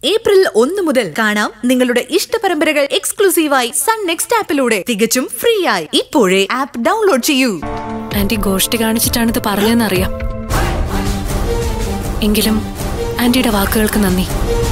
April ഒന്ന് മുതൽ കാണാം നിങ്ങളുടെ ഇഷ്ട പരമ്പരകൾ എക്സ്ക്ലൂസീവായി സൺ നെക്സ്റ്റ് ആപ്പിലൂടെ തികച്ചും ഫ്രീ ആയി ഇപ്പോഴേ ആപ്പ് ഡൗൺലോഡ് ചെയ്യൂ ആന്റി ഗോഷ്ടി കാണിച്ചിട്ടാണിത് പറഞ്ഞതെന്നറിയാം എങ്കിലും ആന്റിയുടെ വാക്കുകൾക്ക് നന്ദി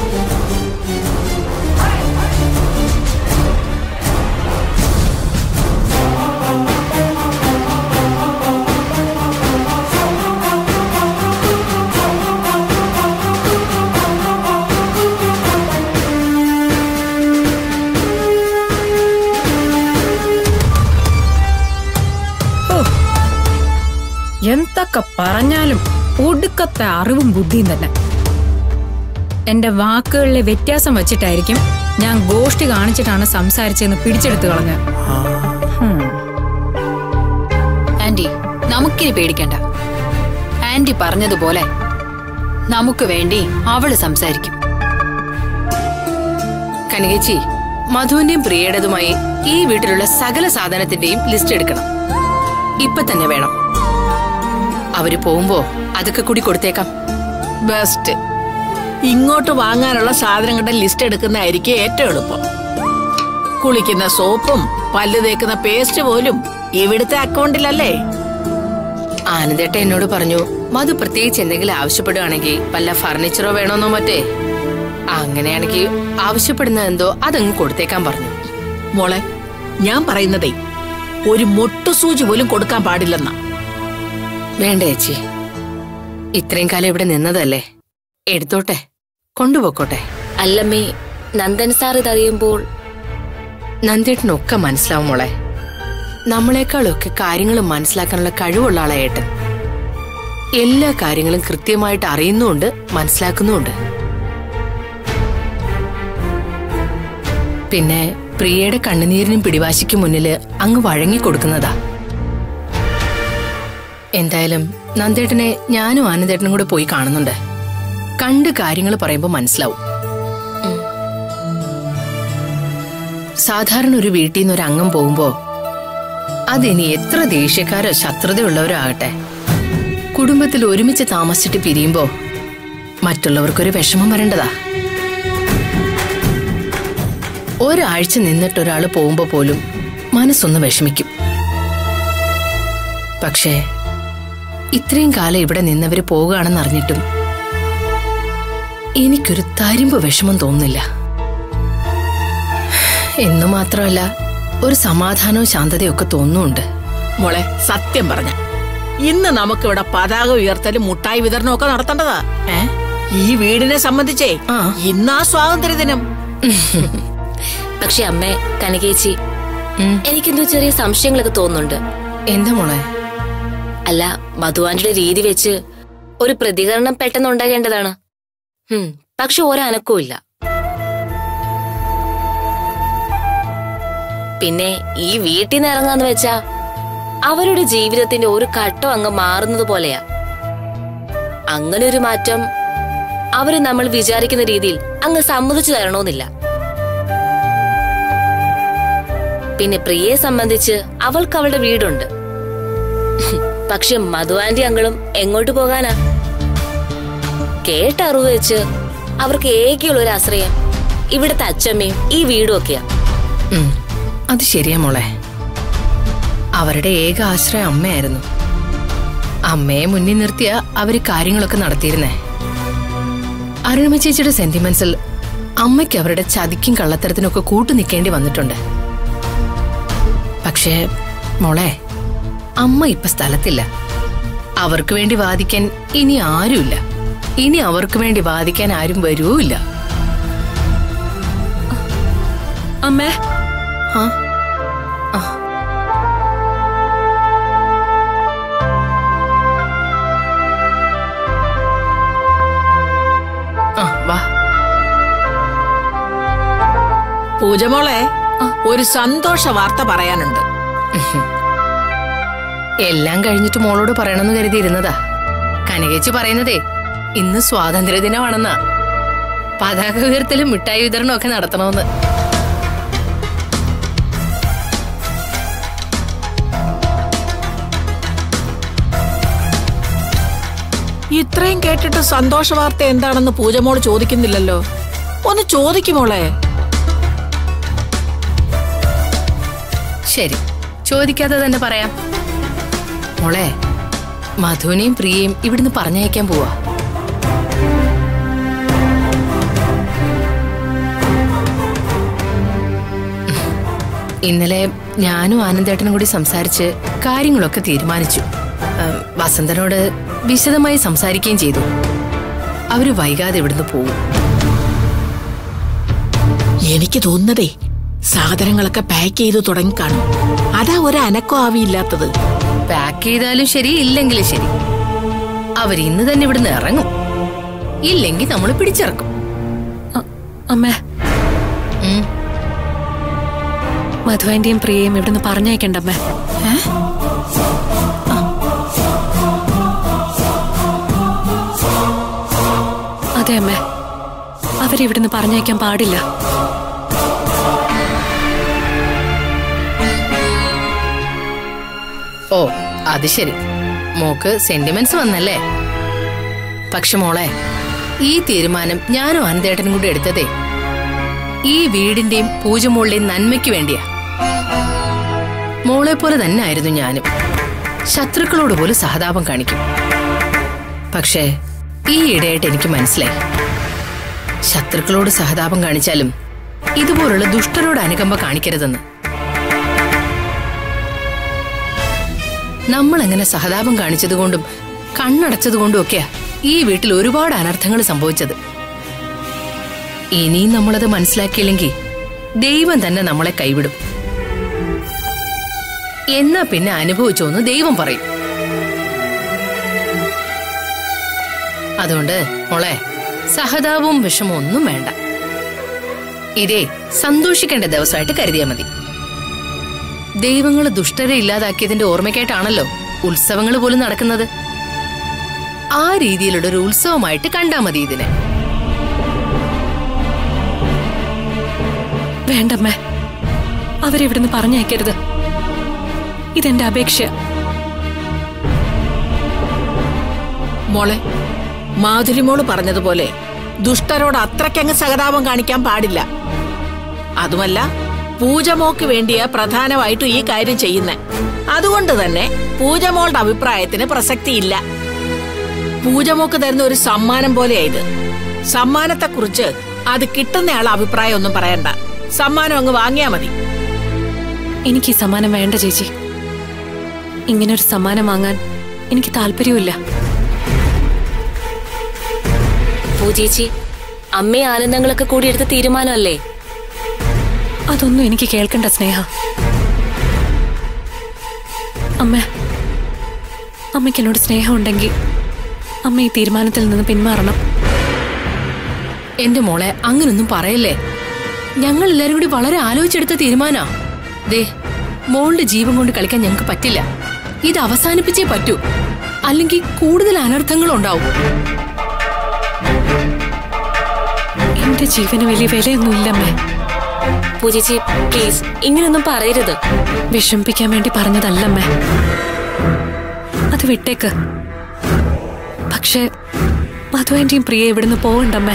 എന്തൊക്കെ പറഞ്ഞാലും ഒടുക്കത്തെ അറിവും ബുദ്ധിയും തന്നെ എന്റെ വാക്കുകളിലെ വ്യത്യാസം വച്ചിട്ടായിരിക്കും ഞാൻ ഗോഷ്ടി കാണിച്ചിട്ടാണ് സംസാരിച്ചതെന്ന് പിടിച്ചെടുത്ത് കളഞ്ഞ ആന്റി നമുക്കിനി പേടിക്കണ്ട ആന്റി പറഞ്ഞതുപോലെ നമുക്ക് വേണ്ടി അവള് സംസാരിക്കും കനകേച്ചി മധുവിന്റെയും പ്രിയയുടേതുമായി ഈ വീട്ടിലുള്ള സകല സാധനത്തിന്റെയും ലിസ്റ്റ് എടുക്കണം ഇപ്പൊ തന്നെ വേണം അവര് പോകുമ്പോ അതൊക്കെ കൂടി കൊടുത്തേക്കാം ബെസ്റ്റ് ഇങ്ങോട്ട് വാങ്ങാനുള്ള സാധനങ്ങളുടെ ലിസ്റ്റ് എടുക്കുന്നതായിരിക്കും ഏറ്റവും എളുപ്പം കുളിക്കുന്ന സോപ്പും പല്ല് തേക്കുന്ന പേസ്റ്റ് പോലും ഇവിടുത്തെ അക്കൗണ്ടിലല്ലേ ആനന്ദേട്ട എന്നോട് പറഞ്ഞു മധു പ്രത്യേകിച്ച് എന്തെങ്കിലും ആവശ്യപ്പെടുകയാണെങ്കിൽ വല്ല ഫർണിച്ചറോ വേണമെന്നോ മറ്റേ അങ്ങനെയാണെങ്കിൽ ആവശ്യപ്പെടുന്നത് എന്തോ അതങ്ങ് കൊടുത്തേക്കാൻ പറഞ്ഞു മോളെ ഞാൻ പറയുന്നതേ ഒരു മൊട്ടുസൂചി പോലും കൊടുക്കാൻ പാടില്ലെന്നാ വേണ്ട ചേച്ചി ഇത്രയും കാലം ഇവിടെ നിന്നതല്ലേ എടുത്തോട്ടെ കൊണ്ടുപോക്കോട്ടെ അല്ലമ്മേ നന്ദൻ സാർ ഇതറിയുമ്പോൾ നന്ദേട്ടനൊക്കെ മനസ്സിലാവും മോളെ നമ്മളെക്കാളൊക്കെ കാര്യങ്ങൾ മനസ്സിലാക്കാനുള്ള കഴിവുള്ള ആളാ ഏട്ടൻ എല്ലാ കാര്യങ്ങളും കൃത്യമായിട്ട് അറിയുന്നുമുണ്ട് മനസ്സിലാക്കുന്നുമുണ്ട് പിന്നെ പ്രിയയുടെ കണ്ണുനീരിനും പിടിവാശിക്കും മുന്നില് അങ്ങ് വഴങ്ങി കൊടുക്കുന്നതാ എന്തായാലും നന്ദേട്ടനെ ഞാനും ആനന്ദേട്ടനും കൂടെ പോയി കാണുന്നുണ്ട് കണ്ട് കാര്യങ്ങൾ പറയുമ്പോൾ മനസ്സിലാവും സാധാരണ ഒരു വീട്ടിൽ നിന്ന് ഒരു അംഗം പോകുമ്പോ അതിനി എത്ര ദേഷ്യക്കാരോ ശത്രുതയുള്ളവരോ ആകട്ടെ കുടുംബത്തിൽ ഒരുമിച്ച് താമസിച്ചിട്ട് പിരിയുമ്പോ മറ്റുള്ളവർക്കൊരു വിഷമം വരേണ്ടതാ ഒരാഴ്ച നിന്നിട്ട് ഒരാൾ പോകുമ്പോ പോലും മനസ്സൊന്ന് വിഷമിക്കും പക്ഷേ ഇത്രയും കാലം ഇവിടെ നിന്നവര് പോകുകയാണെന്ന് അറിഞ്ഞിട്ടും എനിക്കൊരു തരിമ്പ് വിഷമം തോന്നുന്നില്ല എന്നു മാത്രമല്ല ഒരു സമാധാനവും ശാന്തതയും ഒക്കെ തോന്നുന്നുണ്ട് മോളെ സത്യം പറഞ്ഞ ഇന്ന് നമുക്കിവിടെ പതാക ഉയർത്തലും മുട്ടായി വിതരണവും ഒക്കെ നടത്തേണ്ടതാ ഏ ഈ വീടിനെ സംബന്ധിച്ചേ ആ. ഇന്നാ സ്വാതന്ത്ര്യ ദിനം പക്ഷെ അമ്മേ കനകേച്ചി ഉം. എനിക്കെന്തോ ചെറിയ സംശയങ്ങളൊക്കെ തോന്നുന്നുണ്ട് എന്താ മോളെ അല്ല മധുവാന്റെ രീതി വെച്ച് ഒരു പ്രതികരണം പെട്ടെന്ന് ഉണ്ടാകേണ്ടതാണ് ഹും, പക്ഷെ ഒരനക്കവും ഇല്ല പിന്നെ ഈ വീട്ടിൽ നിന്ന് ഇറങ്ങാന്ന് വെച്ചാ അവരുടെ ജീവിതത്തിന്റെ ഒരു ഘട്ടം അങ്ങ് മാറുന്നത് പോലെയാ അങ്ങനെ ഒരു മാറ്റം അവര് നമ്മൾ വിചാരിക്കുന്ന രീതിയിൽ അങ്ങ് സമ്മതിച്ചു തരണമെന്നില്ല പിന്നെ പ്രിയയെ സംബന്ധിച്ച് അവൾക്ക് അവളുടെ വീടുണ്ട് പക്ഷെ മധു ആന്റി അങ്ങളും എങ്ങോട്ട് പോകാനാ കേട്ടറിവ് വെച്ച് അവർക്ക് ഏകയുള്ള ഒരു ആശ്രയം ഇവിടുത്തെ അച്ഛമ്മയും ഈ വീടും ഒക്കെയാ ഉം, അത് ശരിയാ മോളെ അവരുടെ ഏക ആശ്രയം അമ്മയായിരുന്നു അമ്മയെ മുന്നിൽ നിർത്തിയ അവര് കാര്യങ്ങളൊക്കെ നടത്തിയിരുന്നേ അരുണിമ ചേച്ചിയുടെ സെന്റിമെന്റ്സിൽ അമ്മയ്ക്ക് അവരുടെ ചതിക്കും കള്ളത്തരത്തിനൊക്കെ കൂട്ടു നിൽക്കേണ്ടി വന്നിട്ടുണ്ട് പക്ഷേ മോളെ അമ്മ ഇപ്പൊ സ്ഥലത്തില്ല അവർക്ക് വേണ്ടി വാദിക്കാൻ ഇനി ആരുമില്ല ഇനി അവർക്ക് വേണ്ടി വാദിക്കാൻ ആരും വരുവുമില്ല അമ്മേ ആ ആ വാ പൂജമോളെ ഒരു സന്തോഷ വാർത്ത പറയാനുണ്ട് എല്ലാം കഴിഞ്ഞിട്ട് മോളോട് പറയണമെന്ന് കരുതിയിരുന്നതാ കനകേച്ചി പറയുന്നതേ ഇന്ന് സ്വാതന്ത്ര്യ ദിനമാണെന്നാ പതാക ഉയർത്തലും മിഠായി വിതരണവും ഒക്കെ നടത്തണമെന്ന് ഇത്രയും കേട്ടിട്ട് സന്തോഷ വാർത്ത എന്താണെന്ന് പൂജമോള് ചോദിക്കുന്നില്ലല്ലോ ഒന്ന് ചോദിക്കുമോളെ ശരി ചോദിക്കാതെ തന്നെ പറയാം മോളെ മധുവിനെയും പ്രിയയും ഇവിടുന്ന് പറഞ്ഞയക്കാൻ പോവാ ഇന്നലെ ഞാനും ആനന്ദേട്ടനും കൂടി സംസാരിച്ച് കാര്യങ്ങളൊക്കെ തീരുമാനിച്ചു ഉം, വസന്തനോട് വിശദമായി സംസാരിക്കുകയും ചെയ്തു അവര് വൈകാതെ ഇവിടുന്ന് പോവും എനിക്ക് തോന്നുന്നതേ സാധനങ്ങളൊക്കെ പാക്ക് ചെയ്ത് തുടങ്ങി കാണും അതാ ഒരു അനക്കം ആവിയില്ലാത്തത് പാക്ക് ചെയ്താലും ശരി ഇല്ലെങ്കിലും ശരി അവർ ഇന്ന് തന്നെ ഇവിടുന്ന് ഇറങ്ങും ഇല്ലെങ്കിൽ നമ്മൾ പിടിച്ചിറക്കും അ- അമ്മേ ഉം. മധുവാന്റെയും പ്രിയയും ഇവിടുന്ന് പറഞ്ഞയക്കണ്ടമ്മേ അതെ അമ്മേ അവരിവിടുന്ന് പറഞ്ഞയക്കാൻ പാടില്ല ഓ അത് ശരി മോക്ക് സെന്റിമെന്റ്സ് വന്നല്ലേ പക്ഷെ മോളെ ഈ തീരുമാനം ഞാനും ആനന്ദേട്ടനും കൂടി എടുത്തതേ ഈ വീടിന്റെയും പൂജമോളുടെയും നന്മയ്ക്ക് വേണ്ടിയാ മോളെ പോലെ തന്നെ ആയിരുന്നു ഞാനും ശത്രുക്കളോട് പോലും സഹതാപം കാണിക്കും പക്ഷേ ഈ ഇടയായിട്ട് എനിക്ക് മനസ്സിലായി ശത്രുക്കളോട് സഹതാപം കാണിച്ചാലും ഇതുപോലുള്ള ദുഷ്ടരോട് അനുകമ്പ കാണിക്കരുതെന്ന് നമ്മൾ അങ്ങനെ സഹതാപം കാണിച്ചതുകൊണ്ടും കണ്ണടച്ചതുകൊണ്ടും ഒക്കെയാ ഈ വീട്ടിൽ ഒരുപാട് അനർത്ഥങ്ങൾ സംഭവിച്ചത് ഇനിയും നമ്മളത് മനസ്സിലാക്കിയില്ലെങ്കിൽ ദൈവം തന്നെ നമ്മളെ കൈവിടും എന്നാ പിന്നെ അനുഭവിച്ചോന്ന് ദൈവം പറയും അതുകൊണ്ട് മോളെ സഹതാപവും വിഷമവും ഒന്നും വേണ്ട ഇതേ സന്തോഷിക്കേണ്ട ദിവസമായിട്ട് കരുതിയാ മതി ദൈവങ്ങൾ ദുഷ്ടരെ ഇല്ലാതാക്കിയതിന്റെ ഓർമ്മയ്ക്കായിട്ടാണല്ലോ ഉത്സവങ്ങൾ പോലും നടക്കുന്നത് ആ രീതിയിലുള്ള ഒരു ഉത്സവമായിട്ട് കണ്ടാ മതി ഇതിനെ വേണ്ടമ്മേ അവരിവിടുന്ന് പറഞ്ഞയക്കരുത് ഇതെന്റെ അപേക്ഷ മോളെ മാധുരിമോള് പറഞ്ഞതുപോലെ ദുഷ്ടരോട് അത്രയ്ക്കങ്ങ് സഹതാപം കാണിക്കാൻ പാടില്ല അതുമല്ല പൂജമോക്ക് വേണ്ടിയ പ്രധാനമായിട്ടും ഈ കാര്യം ചെയ്യുന്നേ അതുകൊണ്ട് തന്നെ പൂജമോളുടെ അഭിപ്രായത്തിന് പ്രസക്തിയില്ല പൂജമോക്ക് തരുന്ന ഒരു സമ്മാനം പോലെയാ ഇത് സമ്മാനത്തെക്കുറിച്ച് അത് കിട്ടുന്നയാൾ അഭിപ്രായം ഒന്നും പറയണ്ട സമ്മാനം അങ്ങ് വാങ്ങിയാ മതി എനിക്ക് ഈ സമ്മാനം വേണ്ട ചേച്ചി ഇങ്ങനൊരു സമ്മാനം വാങ്ങാൻ എനിക്ക് താല്പര്യമില്ല പൂജേച്ചി അമ്മയെ ആനന്ദങ്ങളൊക്കെ കൂടി എടുത്ത തീരുമാനമല്ലേ അതൊന്നും എനിക്ക് കേൾക്കണ്ട സ്നേഹ അമ്മ അമ്മയ്ക്ക് എന്നോട് സ്നേഹമുണ്ടെങ്കിൽ അമ്മ ഈ തീരുമാനത്തിൽ നിന്ന് പിന്മാറണം എന്റെ മോളെ അങ്ങനൊന്നും പറയല്ലേ ഞങ്ങൾ എല്ലാരും കൂടി വളരെ ആലോചിച്ചെടുത്ത തീരുമാനാ ദേ മോളുടെ ജീവൻ കൊണ്ട് കളിക്കാൻ ഞങ്ങൾക്ക് പറ്റില്ല ഇത് അവസാനിപ്പിച്ചേ പറ്റൂ അല്ലെങ്കിൽ കൂടുതൽ അനർത്ഥങ്ങൾ ഉണ്ടാവും എന്റെ ജീവന് വലിയ വിലയൊന്നുമില്ലമ്മേ പൂജേച്ചി പ്ലീസ് ഇങ്ങനെയൊന്നും പറയരുത് വിഷമിപ്പിക്കാൻ വേണ്ടി പറഞ്ഞതല്ലമ്മേ അത് വിട്ടേക്ക് പക്ഷേ മധുവിന്റെയും പ്രിയ ഇവിടുന്ന് പോകണ്ടമ്മേ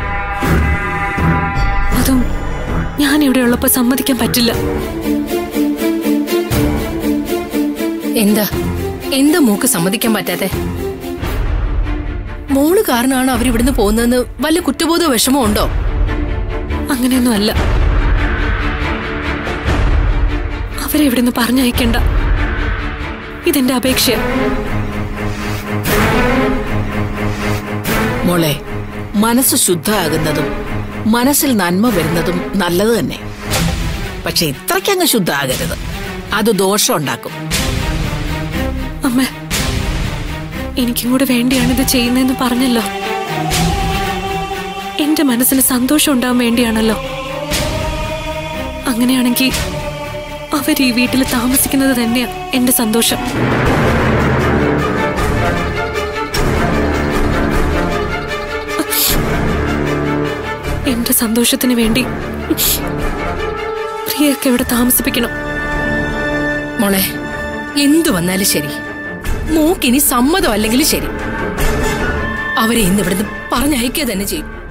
അതും ഞാൻ ഇവിടെ ഉള്ളപ്പോ സമ്മതിക്കാൻ പറ്റില്ല എന്താ എന്താ മോക്ക് സമ്മതിക്കാൻ പറ്റാത്തെ മോള് കാരണമാണ് അവരിവിടുന്ന് പോകുന്നതെന്ന് വല്ല കുറ്റബോധോ വിഷമോ ഉണ്ടോ അങ്ങനെയൊന്നും അല്ല അവരെ ഇവിടുന്ന് പറഞ്ഞയക്കണ്ട ഇതെന്റെ അപേക്ഷ മോളെ മനസ്സ് ശുദ്ധമാകുന്നതും മനസ്സിൽ നന്മ വരുന്നതും നല്ലത് തന്നെ പക്ഷെ ഇത്രയ്ക്കങ്ങ് ശുദ്ധമാകരുത് അത് ദോഷം ഉണ്ടാക്കും അമ്മ എനിക്കും കൂടെ വേണ്ടിയാണ് ഇത് ചെയ്യുന്നതെന്ന് പറഞ്ഞല്ലോ എന്റെ മനസ്സിന് സന്തോഷം ഉണ്ടാവാൻ വേണ്ടിയാണല്ലോ അങ്ങനെയാണെങ്കിൽ അവർ ഈ വീട്ടിൽ താമസിക്കുന്നത് തന്നെയാ എന്റെ സന്തോഷം എന്റെ സന്തോഷത്തിന് വേണ്ടി പ്രിയൊക്കെ ഇവിടെ താമസിപ്പിക്കണം മോളെ എന്തു വന്നാലും ശരി മോക്കിനി സമ്മതം അല്ലെങ്കിലും ശരി അവരെ ഇന്ന് ഇവിടുന്ന് പറഞ്ഞയക്കുക തന്നെ ചെയ്യും